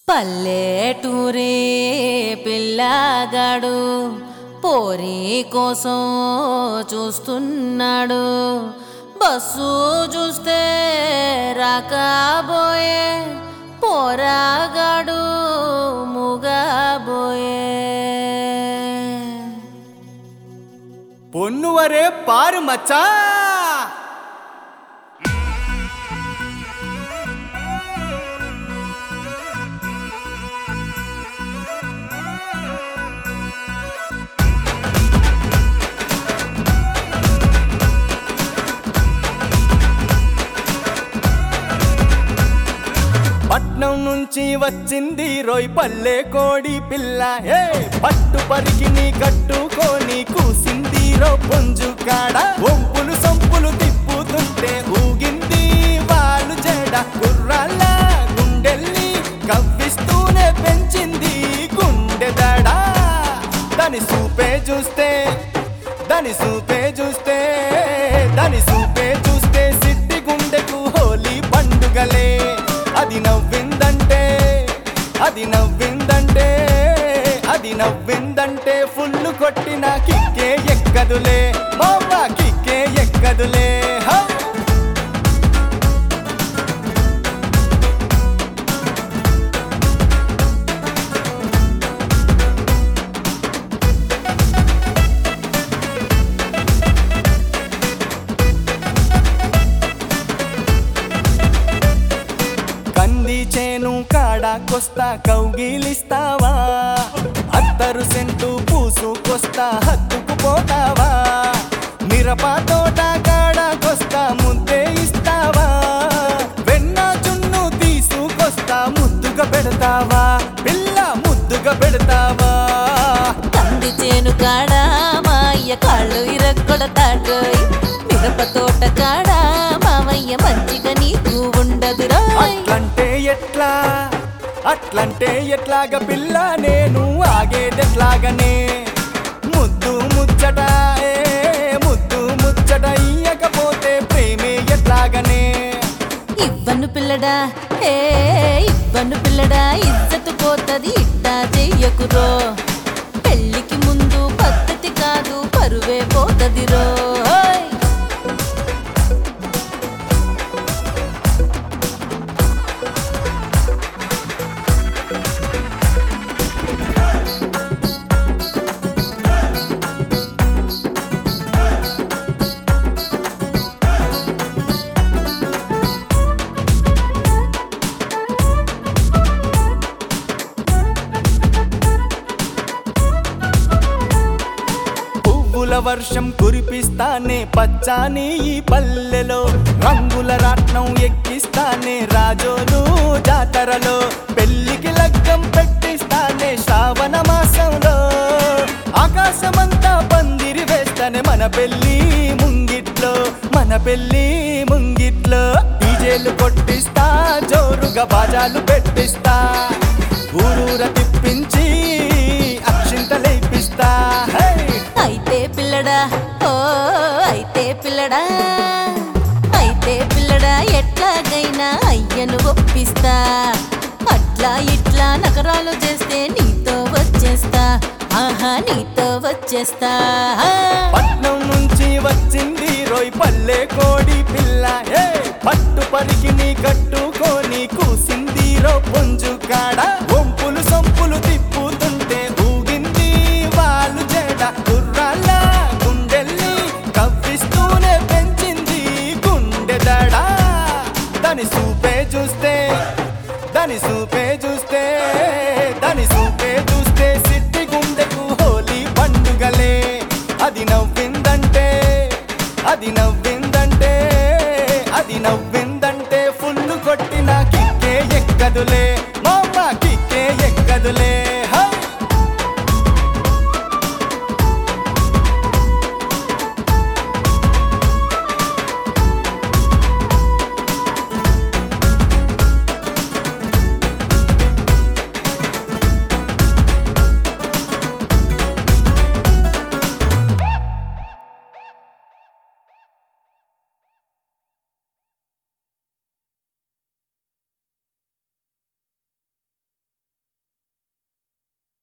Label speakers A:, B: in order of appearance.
A: పల్లెటూరే పిల్లగాడు పోరి కోసం చూస్తున్నాడు బస్సు చూస్తే రాకబోయే పోరాగాడు ముగబోయే
B: పొన్నువరే పారు మచ్చా పట్నం నుంచి వచ్చింది రోయ్ పల్లె కోడి పిల్ల ఏ పట్టు పరికి నీ కట్టుకొని కూసింది రో పుంజు కాడ ఒంపులు సొంపులు తిప్పుతుంటే ఊగింది వాళ్ళు జడ గుర్రాల గుండెల్ని కవ్విస్తూనే పెంచింది గుండె దడ దాని సూపే చూస్తే దాని సూపే చూస్తే దాని సూపే చూస్తే సిట్టి గుండెకు హోలీ పండుగలే అది నవ్విందంటే అది నవ్విందంటే అది నవ్విందంటే ఫుల్లు కొట్టిన కిక్కే ఎక్కదులే మామ కిక్కే ఎక్కదులే హా కంది చేను కాడాకొస్తా కౌగిలిస్తావా అత్తరు సెంటు పూసుకొస్తా హత్తుకుపోతావా మిరప తోట కాడాకొస్తా ముద్దే ఇస్తావా వెన్న చున్ను తీసుకొస్తా ముద్దుగా పెడతావా పిల్ల ముద్దుగా పెడతావా
A: కంది చేను కాడ మా అయ్య కాళ్ళు ఇరగొడతాడోయ్ మిరప తోట కాడ మావయ్య మంచిగా నీకు ఉండదురా
B: అట్లంటే ఎట్లా అట్లంటే ఎట్లాగ పిల్ల నేను ఆగేదెట్లాగనే ముద్దు ముచ్చట ఏ, ముద్దు ముచ్చట ఇయ్యకపోతే ప్రేమే ఎట్లాగనే
A: ఇవ్వను పిల్లడా ఏ ఇవ్వను పిల్లడా ఇజ్జతు పోతది ఇట్టా చెయ్యకురో పెళ్ళికి ముందు పద్ధతి కాదు పరువే పోతదిరో ఓయ్.
B: పువ్వుల వర్షం కురిపిస్తానే పచ్చాని ఈ పల్లెలో రంగుల రాట్నం ఎక్కిస్తానే రాజోలు జాతరలో పెళ్లికి లగ్గం పెట్టిస్తానే శ్రావణ మాసంలో ఆకాశమంతా పందిరి వేస్తానే మన పెళ్లి ముంగిట్లో మన పెళ్లి ముంగిట్లో డీజేలు కొట్టిస్తా జోరుగా బాజాలు పెట్టిస్తా ఊరూర తిప్పించి అక్షింతలేపిస్తా హే
A: అయితే పిల్లడా ఓ అయితే పిల్లడా అయితే పిల్లడా ఎట్లాగైనా అయ్యను ఒప్పిస్తా అట్లా ఇట్లా నగరాలు చేస్తే నీతో వచ్చేస్తా ఆహా నీతో వచ్చేస్తా
B: పట్నం నుంచి వచ్చింది రోయ్ పల్లె కోడి పిల్ల ఏ పట్టు పరికి నీ కట్టుకొని కూసింది రో పుంజు కాడ ఒంపులు సొంపులు తిప్పుతుంటే ఊగింది వాళ్ళు జడ గుర్రాల గుండెల్ని కవ్విస్తూనే పెంచింది గుండె దడ దాని సూపే చూస్తే దాని సూపే చూస్తే దాని సూపే చూస్తే సిట్టి గుండెకు హోలీ పండుగలే అది నవ్విందంటే అది నవ్విందంటే అది నవ్విందంటే ఫుల్లు కొట్టిన కిక్కే ఎక్కదులే